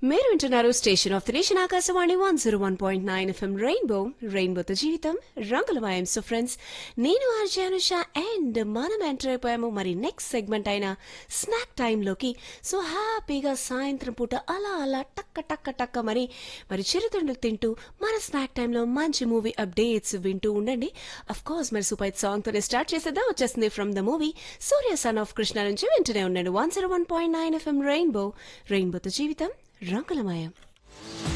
మీరు వింటున్నారు station of the nation Akashvani one zero one point nine FM rainbow రెయిన్బోతో జీవితం రంగులమయం సో ఫ్రెండ్స్ నేను ఆర్జే అనుష అండ్ మనం ఎంటర్ అయిపోయాము మరి నెక్స్ట్ సెగ్మెంట్ అయిన స్నాక్ టైంలోకి సో హ్యాపీగా సాయంత్రం పూట అలా అలా టక్క టక్క టక్క మరి మరి చిరుతిండ్లు తింటూ మన స్నాక్ టైంలో మంచి మూవీ అప్డేట్స్ వింటూ ఉండండి అఫ్ కోర్స్ మరి సూపర్ సాంగ్ తోనే స్టార్ట్ చేసేద్దాం వచ్చేసింది from the movie Surya son of Krishna నుంచి వింటూనే ఉండండి one zero one point nine FM rainbow రెయిన్బోతో జీవితం రంగులమయం